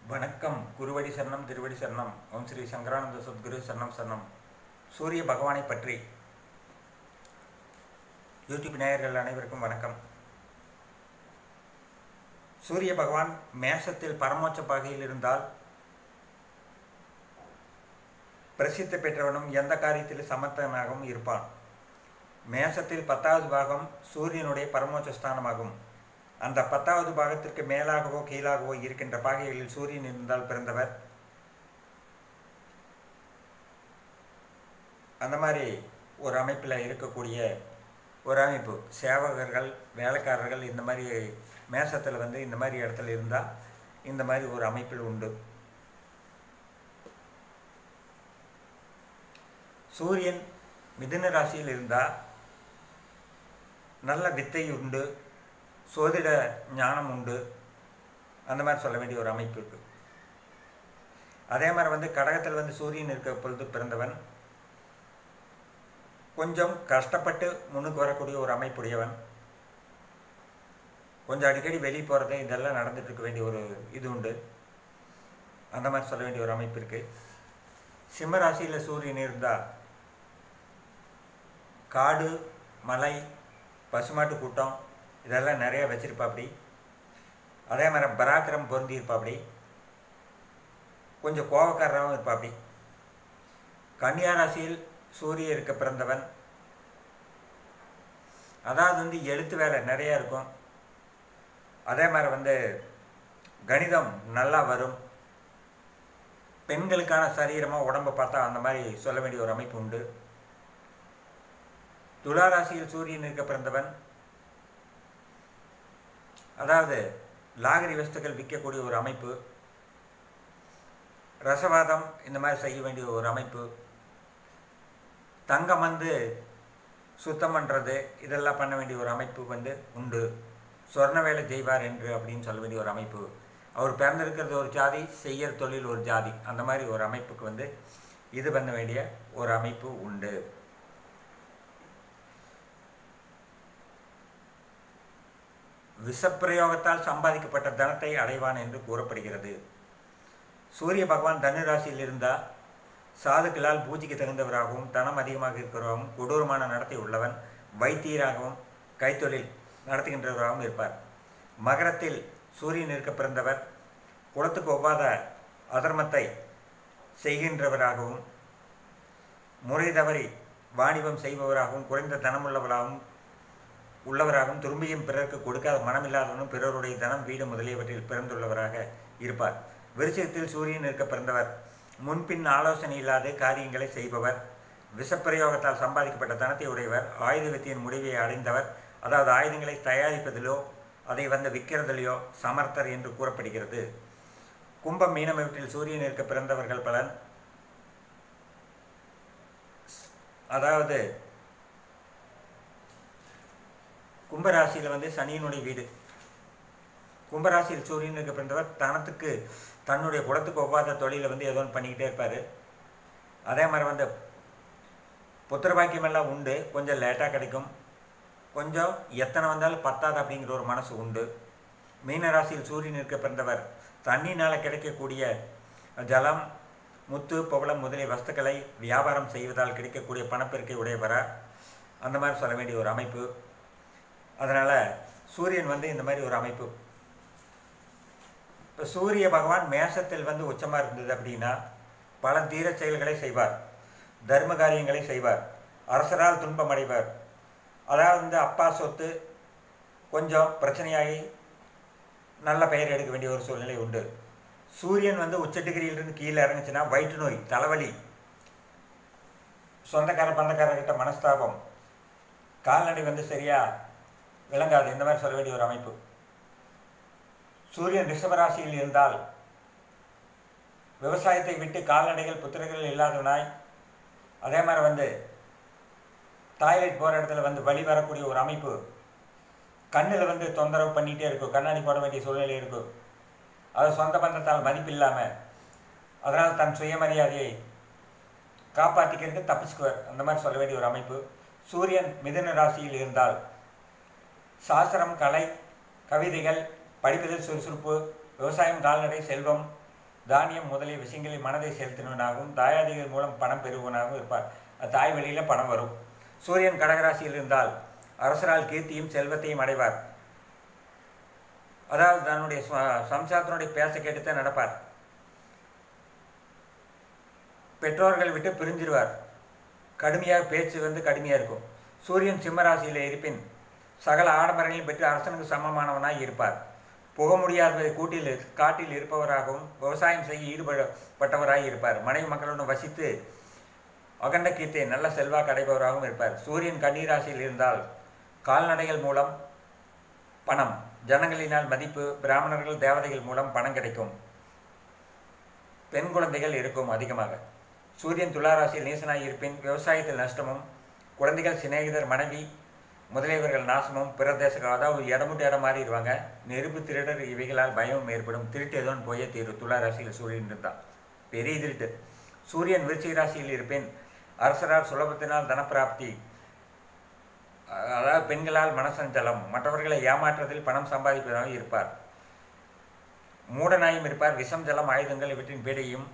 வணக்கம் குருவடி சரணம் திருவடி சரணம் ஓம் ஸ்ரீ சங்கரானந்த சத்குரு சரணம் சரணம் சூரிய பகவானை பற்றி யூடியூப் நேயர்கள் அனைவருக்கும் வணக்கம் சூரிய பகவான் மேஷத்தில் பரமோச்ச பாகையில் இருந்தால் பிரசித்தி பெற்றவனும் எந்த காரியத்தில் சமர்த்தனாகவும் இருப்பான் மேஷத்தில் பத்தாவது பாகம் சூரியனுடைய பரமோச்ச ஸ்தானமாகும் அந்த பத்தாவது பாகத்திற்கு மேலாகவோ கீழாகவோ இருக்கின்ற பாகைகளில் சூரியன் இருந்தால் பிறந்தவர் அந்த மாதிரி ஒரு அமைப்பில் இருக்கக்கூடிய ஒரு அமைப்பு சேவகர்கள் வேலைக்காரர்கள் இந்த மாதிரி மேசத்தில் வந்து இந்த மாதிரி இடத்துல இருந்தால் இந்த மாதிரி ஒரு அமைப்பில் உண்டு சூரியன் மிதுன ராசியில் இருந்தால் நல்ல வித்தை உண்டு சோதிட ஞானம் உண்டு அந்த மாதிரி சொல்ல வேண்டிய ஒரு அமைப்பு இருக்குது அதே மாதிரி வந்து கடகத்தில் வந்து சூரியன் இருக்க பொழுது பிறந்தவன் கொஞ்சம் கஷ்டப்பட்டு முன்னுக்கு வரக்கூடிய ஒரு அமைப்புடையவன் கொஞ்சம் அடிக்கடி வெளியே போகிறது இதெல்லாம் நடந்துட்டு இருக்க வேண்டிய ஒரு இது உண்டு அந்த மாதிரி சொல்ல வேண்டிய ஒரு அமைப்பு இருக்குது சிம்ம ராசியில் சூரியன் இருந்தால் காடு மலை பசுமாட்டு கூட்டம் இதெல்லாம் நிறைய வச்சிருப்பாப்படி அதே மாதிரி பராக்கிரம் பொருந்தி இருப்பாப்படி கொஞ்சம் கோபக்காரராகவும் இருப்பாப்படி கன்னியா ராசியில் சூரிய இருக்க பிறந்தவன் அதாவது வந்து எழுத்து வேலை நிறையா இருக்கும் அதே மாதிரி வந்து கணிதம் நல்லா வரும் பெண்களுக்கான சரீரமாக உடம்பை பார்த்தா அந்த மாதிரி சொல்ல வேண்டிய ஒரு அமைப்பு உண்டு துலா ராசியில் சூரியன் இருக்க பிறந்தவன் அதாவது லாகரி வஸ்துக்கள் விற்கக்கூடிய ஒரு அமைப்பு ரசவாதம் இந்த மாதிரி செய்ய வேண்டிய ஒரு அமைப்பு தங்கம் வந்து சுத்தம் பண்ணுறது இதெல்லாம் பண்ண வேண்டிய ஒரு அமைப்பு வந்து உண்டு சொர்ண வேலை செய்வார் என்று அப்படின்னு சொல்ல வேண்டிய ஒரு அமைப்பு அவர் பிறந்திருக்கிறது ஒரு ஜாதி செய்யற தொழில் ஒரு ஜாதி அந்த மாதிரி ஒரு அமைப்புக்கு வந்து இது பண்ண வேண்டிய ஒரு அமைப்பு உண்டு விஷப்பிரயோகத்தால் சம்பாதிக்கப்பட்ட தனத்தை அடைவான் என்று கூறப்படுகிறது சூரிய பகவான் தனுராசியில் இருந்தால் சாதுக்களால் பூஜைக்கு தகுந்தவராகவும் தனம் அதிகமாக இருக்கிறவராகவும் கொடூரமான நடத்தை உள்ளவன் வைத்தியராகவும் கைத்தொழில் நடத்துகின்றவராகவும் இருப்பார் மகரத்தில் சூரியன் இருக்க பிறந்தவர் குளத்துக்கு ஒவ்வாத அதர்மத்தை செய்கின்றவராகவும் முறை தவறி வாணிபம் செய்பவராகவும் குறைந்த தனமுள்ளவராகவும் உள்ளவராகவும் திரும்பியும் பிறருக்கு கொடுக்காத மனமில்லாதவனும் பிறருடைய தனம் வீடு முதலியவற்றில் பிறந்துள்ளவராக இருப்பார் விருச்சகத்தில் சூரியன் இருக்க பிறந்தவர் முன்பின் ஆலோசனை இல்லாத காரியங்களை செய்பவர் விஷப்பிரயோகத்தால் சம்பாதிக்கப்பட்ட தனத்தை உடையவர் ஆயுத வித்தியின் முடிவை அடைந்தவர் அதாவது ஆயுதங்களை தயாரிப்பதிலோ அதை வந்து விற்கிறதிலையோ சமர்த்தர் என்று கூறப்படுகிறது கும்பம் மீனமவற்றில் சூரியன் இருக்க பிறந்தவர்கள் பலன் அதாவது கும்பராசியில் வந்து சனியினுடைய வீடு கும்பராசியில் சூரியனுக்கு பிறந்தவர் தனத்துக்கு தன்னுடைய குலத்துக்கு ஒவ்வாத தொழிலை வந்து ஏதோ ஒன்று பண்ணிக்கிட்டே இருப்பார் அதே மாதிரி வந்து புத்திர பாக்கியமெல்லாம் உண்டு கொஞ்சம் லேட்டாக கிடைக்கும் கொஞ்சம் எத்தனை வந்தாலும் பத்தாது அப்படிங்கிற ஒரு மனசு உண்டு மீனராசியில் சூரியன் இருக்க பிறந்தவர் தண்ணினால் கிடைக்கக்கூடிய ஜலம் முத்து பவளம் முதலிய வஸ்துக்களை வியாபாரம் செய்வதால் கிடைக்கக்கூடிய பணப்பெருக்கை உடையவரா அந்த மாதிரி சொல்ல வேண்டிய ஒரு அமைப்பு அதனால் சூரியன் வந்து இந்த மாதிரி ஒரு அமைப்பு இப்போ சூரிய பகவான் மேசத்தில் வந்து உச்சமாக இருந்தது அப்படின்னா பல தீர செயல்களை செய்வார் தர்ம காரியங்களை செய்வார் அரசரால் துன்பம் அடைவார் அதாவது வந்து அப்பா சொத்து கொஞ்சம் பிரச்சனையாகி நல்ல பெயர் எடுக்க வேண்டிய ஒரு சூழ்நிலை உண்டு சூரியன் வந்து உச்ச டிகிரியிலிருந்து கீழே இறங்குச்சுன்னா வயிற்று நோய் தலைவலி சொந்தக்கார பந்தக்காரர்கிட்ட மனஸ்தாபம் கால்நடை வந்து சரியாக விளங்காது இந்த மாதிரி சொல்ல வேண்டிய ஒரு அமைப்பு சூரியன் ரிஷபராசியில் இருந்தால் விவசாயத்தை விட்டு கால்நடைகள் புத்திரர்கள் இல்லாதவனாய் அதே மாதிரி வந்து டாய்லெட் போகிற இடத்துல வந்து வழி வரக்கூடிய ஒரு அமைப்பு கண்ணில் வந்து தொந்தரவு பண்ணிகிட்டே இருக்கும் கண்ணாடி போட வேண்டிய சூழ்நிலை இருக்கும் அது சொந்த பந்தத்தால் மதிப்பு இல்லாமல் அதனால் தன் சுயமரியாதையை காப்பாற்றிக்கிறதுக்கு தப்பிச்சுக்குவார் அந்த மாதிரி சொல்ல வேண்டிய ஒரு அமைப்பு சூரியன் மிதுன ராசியில் இருந்தால் சாஸ்திரம் கலை கவிதைகள் படிப்பதில் சுறுசுறுப்பு விவசாயம் கால்நடை செல்வம் தானியம் முதலிய விஷயங்களில் மனதை செலுத்தினவனாகவும் தாயாதிகள் மூலம் பணம் பெறுவனாகவும் இருப்பார் தாய் வழியில் பணம் வரும் சூரியன் கடகராசியில் இருந்தால் அரசரால் கீர்த்தியும் செல்வத்தையும் அடைவார் அதாவது தன்னுடைய ச- சம்சாரத்தினுடைய பேச கேட்டுத்தான் நடப்பார் பெற்றோர்கள் விட்டு பிரிஞ்சிருவார் கடுமையாக பேச்சு வந்து கடுமையாக இருக்கும் சூரியன் சிம்மராசியில் இருப்பின் சகல ஆடம்பரங்களையும் பெற்று அரசனுக்கு சமமானவனாய் இருப்பார் புக முடியாத கூட்டில் காட்டில் இருப்பவராகவும் விவசாயம் செய்ய ஈடுபடப்பட்டவராய் இருப்பார் மனைவி மக்களுடன் வசித்து அகண்ட கீர்த்தை நல்ல செல்வாக்கு அடைபவராகவும் இருப்பார் சூரியன் கன்னிராசியில் இருந்தால் கால்நடைகள் மூலம் பணம் ஜனங்களினால் மதிப்பு பிராமணர்கள் தேவதைகள் மூலம் பணம் கிடைக்கும் பெண் குழந்தைகள் இருக்கும் அதிகமாக சூரியன் துளாராசியில் நீசனாய் இருப்பின் விவசாயத்தில் நஷ்டமும் குழந்தைகள் சிநேகிதர் மனைவி முதலியவர்கள் நாசமும் பிற தேச அதாவது இடமுட்டு இடம் மாறிடுவாங்க நெருப்பு திருடர் இவைகளால் பயமும் ஏற்படும் திருட்டு ஏதோ ஒன்று போயே தீரும் துலா ராசியில் சூரியன் இருந்தான் பெரிய திருட்டு சூரியன் விருச்சிக ராசியில் இருப்பின் அரசரால் சுலபத்தினால் தனப்பிராப்தி அ- அதாவது பெண்களால் மனசஞ்சலம் மற்றவர்களை ஏமாற்றுவதில் பணம் சம்பாதிப்பதாக இருப்பார் மூடனாயும் இருப்பார் விஷம் ஜலம் ஆயுதங்கள் இவற்றின் பேடையும்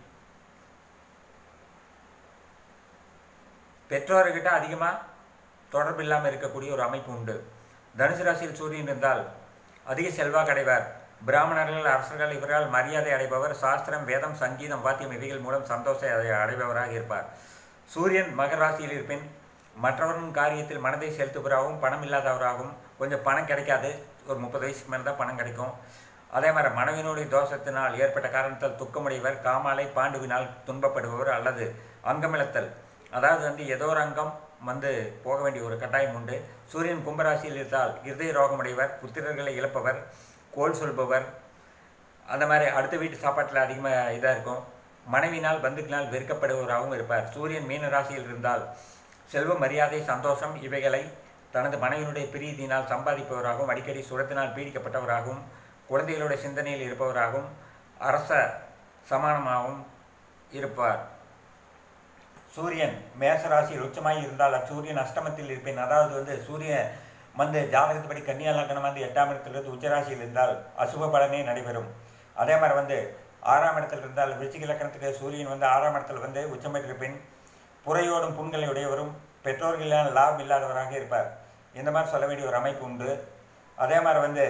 பெற்றோர்கிட்ட அதிகமாக தொடர்பு இல்லாமல் இருக்கக்கூடிய ஒரு அமைப்பு உண்டு தனுசு ராசியில் சூரியன் இருந்தால் அதிக செல்வாக்கு அடைவார் பிராமணர்கள் அரசர்கள் இவரால் மரியாதை அடைபவர் சாஸ்திரம் வேதம் சங்கீதம் வாத்தியம் இவைகள் மூலம் சந்தோஷம் அடை- அடைபவராக இருப்பார் சூரியன் மகர ராசியில் இருப்பின் மற்றவரின் காரியத்தில் மனதை செலுத்துபவராகவும் பணம் இல்லாதவராகவும் கொஞ்சம் பணம் கிடைக்காது ஒரு முப்பது வயசுக்கு மேலே தான் பணம் கிடைக்கும் அதே மாதிரி மனைவினுடைய தோஷத்தினால் ஏற்பட்ட காரணத்தால் துக்கமுடையவர் காமாலை பாண்டுவினால் துன்பப்படுபவர் அல்லது அங்கமிழத்தல் அதாவது வந்து ஏதோ ஒரு அங்கம் வந்து போக வேண்டிய ஒரு கட்டாயம் உண்டு சூரியன் கும்பராசியில் இருந்தால் இருதய ரோகமுடையவர் புத்திரர்களை இழப்பவர் கோல் சொல்பவர் அந்த மாதிரி அடுத்த வீட்டு சாப்பாட்டில் அதிகமாக இதாக இருக்கும் மனைவினால் பந்துக்கினால் வெறுக்கப்படுபவராகவும் இருப்பார் சூரியன் மீன ராசியில் இருந்தால் செல்வ மரியாதை சந்தோஷம் இவைகளை தனது மனைவியினுடைய பிரீதியினால் சம்பாதிப்பவராகவும் அடிக்கடி சுரத்தினால் பீடிக்கப்பட்டவராகவும் குழந்தைகளுடைய சிந்தனையில் இருப்பவராகவும் அரச சமானமாகவும் இருப்பார் சூரியன் மேசராசியில் உச்சமாய் இருந்தால் அச்சூரியன் அஷ்டமத்தில் இருப்பேன் அதாவது வந்து சூரியன் வந்து ஜாதகத்துப்படி கன்னியா லக்னம் வந்து எட்டாம் இடத்திலிருந்து உச்சராசியில் இருந்தால் அசுப பலனே நடைபெறும் அதே மாதிரி வந்து ஆறாம் இடத்தில் இருந்தால் விருச்சிக லக்கணத்துக்கு சூரியன் வந்து ஆறாம் இடத்தில் வந்து உச்சம் பெற்றிருப்பின் புறையோடும் புண்களை உடையவரும் பெற்றோர்களால் லாபம் இல்லாதவராக இருப்பார் இந்த மாதிரி சொல்ல வேண்டிய ஒரு அமைப்பு உண்டு அதே மாதிரி வந்து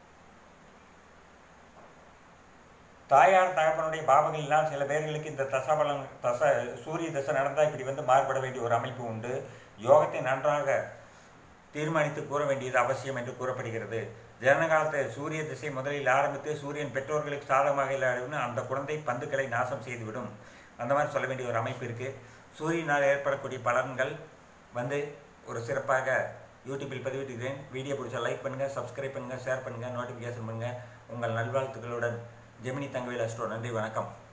தாயார் தகப்பனுடைய பாவங்களினால் சில பேர்களுக்கு இந்த தசபலம் தச சூரிய தசை நடந்தால் இப்படி வந்து மாறுபட வேண்டிய ஒரு அமைப்பு உண்டு யோகத்தை நன்றாக தீர்மானித்து கூற வேண்டியது அவசியம் என்று கூறப்படுகிறது ஜனகாலத்து சூரிய திசை முதலில் ஆரம்பித்து சூரியன் பெற்றோர்களுக்கு சாதகமாக இல்லாதுன்னு அந்த குழந்தை பந்துக்களை நாசம் செய்துவிடும் அந்த மாதிரி சொல்ல வேண்டிய ஒரு அமைப்பு இருக்குது சூரியனால் ஏற்படக்கூடிய பலன்கள் வந்து ஒரு சிறப்பாக யூடியூப்பில் பதிவிட்டுகிறேன் வீடியோ பிடிச்சா லைக் பண்ணுங்கள் சப்ஸ்கிரைப் பண்ணுங்கள் ஷேர் பண்ணுங்கள் நோட்டிஃபிகேஷன் பண்ணுங்கள் உங்கள் நல்வாழ்த்துக்களுடன் ஜெமினி தங்கவேல் அஸ்ட்ரோ நன்றி வணக்கம்